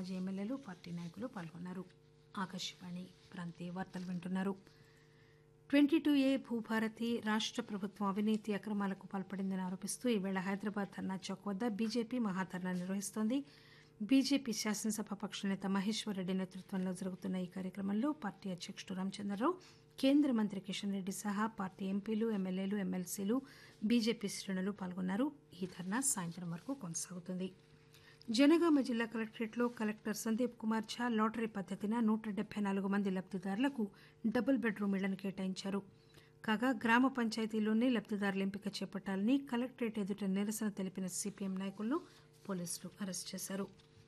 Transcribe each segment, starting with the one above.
మాజీ ఎమ్మెల్యేలు పార్టీ నాయకులు పాల్గొన్నారు ఆకాశవాణి ప్రాంతీయ వార్తలు వింటున్నారు ట్వంటీ టూ ఏ భూభారతి రాష్ట ప్రభుత్వం అవినీతి అక్రమాలకు పాల్పడిందని ఆరోపిస్తూ ఈవేళ హైదరాబాద్ ధర్నా చౌక్ వద్ద బీజేపీ మహాధర్నా నిర్వహిస్తోంది బీజేపీ శాసనసభ పక్ష నేత మహేశ్వర్ రెడ్డి నేతృత్వంలో జరుగుతున్న ఈ కార్యక్రమంలో పార్టీ అధ్యకుడు రామచంద్రరావు కేంద్ర మంత్రి కిషన్ రెడ్డి సహా పార్టీ ఎంపీలు ఎమ్మెల్యేలు ఎమ్మెల్సీలు బీజేపీ శ్రేణులు పాల్గొన్నారు ఈ ధర్నా సాయంత్రం వరకు కొనసాగుతుంది జనగామ జిల్లా కలెక్టరేట్లో కలెక్టర్ సందీప్ కుమార్ ఝా లాటరీ పద్దతిన నూట డెబ్బై నాలుగు మంది లబ్దిదారులకు డబుల్ బెడ్రూమ్ ఇళ్లను కేటాయించారు కాగా గ్రామ పంచాయతీలోనే లబ్దిదారుల ఎంపిక చేపట్టాలని కలెక్టరేట్ ఎదుట నిరసన తెలిపిన సిపిఎం నాయకులను పోలీసులు అరెస్ట్ చేశారు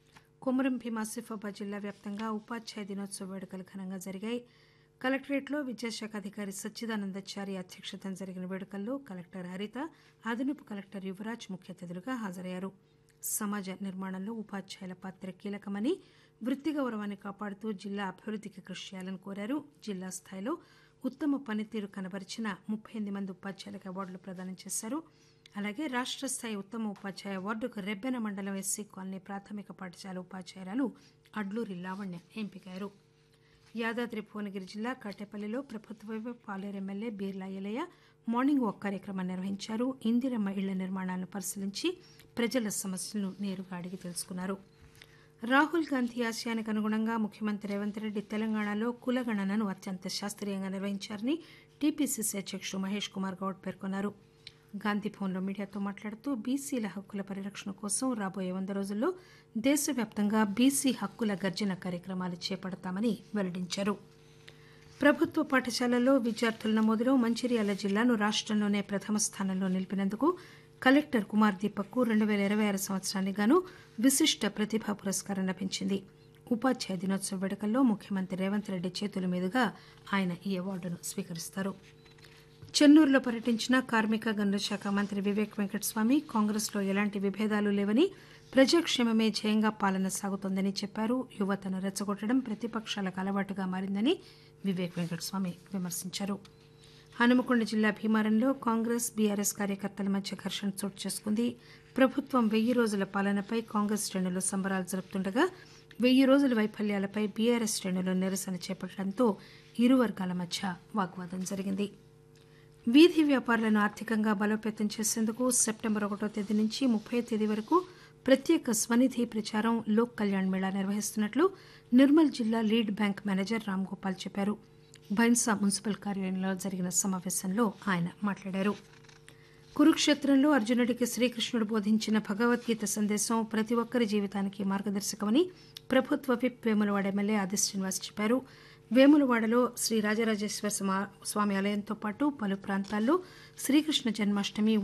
కొమరం భీం ఆసిఫాబాద్ జిల్లా వ్యాప్తంగా ఉపాధ్యాయ దినోత్సవ వేడుకలు ఘనంగా జరిగాయి కలెక్టరేట్లో విద్యాశాఖ అధికారి సచ్చిదానందచారి అధ్యక్షతన జరిగిన వేడుకల్లో కలెక్టర్ హరిత అదనపు కలెక్టర్ యువరాజ్ ముఖ్య అతిథులుగా హాజరయ్యారు సమాజ నిర్మాణంలో ఉపాధ్యాయుల పాత్ర కీలకమని వృత్తి గౌరవాన్ని కాపాడుతూ జిల్లా అభివృద్ధికి కృషి చేయాలని కోరారు జిల్లా స్థాయిలో ఉత్తమ పనితీరు కనబరిచిన ముప్పై ఎనిమిది మంది ఉపాధ్యాయులకు అవార్డులు ప్రదానం చేశారు అలాగే రాష్ట్ర స్థాయి ఉత్తమ ఉపాధ్యాయ అవార్డుకు రెబ్బెన మండలం ఎస్సీ కాలనీ ప్రాథమిక పాఠశాల ఉపాధ్యాయురాలు అడ్లూరి లావణ్య ఎంపికయ్యారు యాదాద్రి భువనగిరి జిల్లా కాటేపల్లిలో ప్రభుత్వ Paleru MLA Beerla Ilaiah morning walk కార్యక్రమం నిర్వహించారు ఇందిరమ్మ ఇళ్ల నిర్మాణాలను పరిశీలించి ప్రజల సమస్యలను నేరుగా అడిగి తెలుసుకున్నారు రాహుల్ గాంధీ ఆశయానికి అనుగుణంగా ముఖ్యమంత్రి రేవంత్ రెడ్డి తెలంగాణలో కులగణనను అత్యంత శాస్త్రీయంగా నిర్వహించారని టీపీసీసీ అధ్యక్షుడు మహేష్ కుమార్ గౌడ్ పేర్కొన్నారు గాంధీ భవన్లో మీడియాతో మాట్లాడుతూ బీసీల హక్కుల పరిరక్షణ కోసం రాబోయే వంద రోజుల్లో దేశవ్యాప్తంగా బీసీ హక్కుల గర్జన కార్యక్రమాలు చేపడతామని వెల్లడించారు ప్రభుత్వ పాఠశాలల్లో విద్యార్థుల నమోదులో మంచిర్యాల జిల్లాను రాష్టంలోనే ప్రథమ స్థానంలో నిలిపినందుకు కలెక్టర్ కుమార్ దీపక్ రెండు పేల ఇరవై ఆరు సంవత్సరానికి గాను విశిష్ట ప్రతిభా పురస్కారం లభించింది ఉపాధ్యాయ దినోత్సవ వేడుకల్లో ముఖ్యమంత్రి రేవంత్ రెడ్డి చేతుల మీదుగా ఆయన ఈ అవార్డును స్వీకరిస్తారు చెన్నూరులో పర్యటించిన కార్మిక గనుల శాఖ మంత్రి వివేక్ వెంకటస్వామి కాంగ్రెస్లో ఎలాంటి విభేదాలు లేవని ప్రజాక్షేమమే ధ్యేయంగా పాలన సాగుతోందని చెప్పారు యువతను రెచ్చగొట్టడం ప్రతిపక్షాలకు అలవాటుగా మారిందని వివేక్ వెంకటస్వామి విమర్శించారు హనుమకొండ జిల్లా భీమారంలో కాంగ్రెస్ బీఆర్ఎస్ కార్యకర్తల మధ్య ఘర్షణ చోటు చేసుకుంది ప్రభుత్వం వెయ్యి రోజుల పాలనపై కాంగ్రెస్ శ్రేణులు సంబరాలు జరుపుతుండగా వెయ్యి రోజుల వైఫల్యాలపై బీఆర్ఎస్ శ్రేణులు నిరసన చేపట్టడంతో ఇరు వర్గాల మధ్య వాగ్వాదం జరిగింది వీధి వ్యాపారులను ఆర్థికంగా బలోపేతం చేసేందుకు సెప్టెంబర్ ఒకటో తేదీ నుంచి ముప్పై తేదీ వరకు ప్రత్యేక స్వనిధి ప్రచారం లోక్ కళ్యాణ్ మేళా నిర్వహిస్తున్నట్లు నిర్మల్ జిల్లా lead bank manager Ram Gopal చెప్పారు బైన్సా మున్సిపల్ కార్యాలయంలో జరిగిన సమావేశంలో ఆయన మాట్లాడారు కురుక్షేత్రంలో అర్జునుడికి శ్రీకృష్ణుడు బోధించిన భగవద్గీత సందేశం ప్రతి ఒక్కరి జీవితానికి మార్గదర్శకమని ప్రభుత్వ విప్ వేములవాడ ఎమ్మెల్యే ఆది శ్రీనివాస్ చెప్పారు వేములవాడలో శ్రీ రాజరాజేశ్వర స్వామి ఆలయంతో పాటు పలు ప్రాంతాల్లో శ్రీకృష్ణ జన్మాష్టమి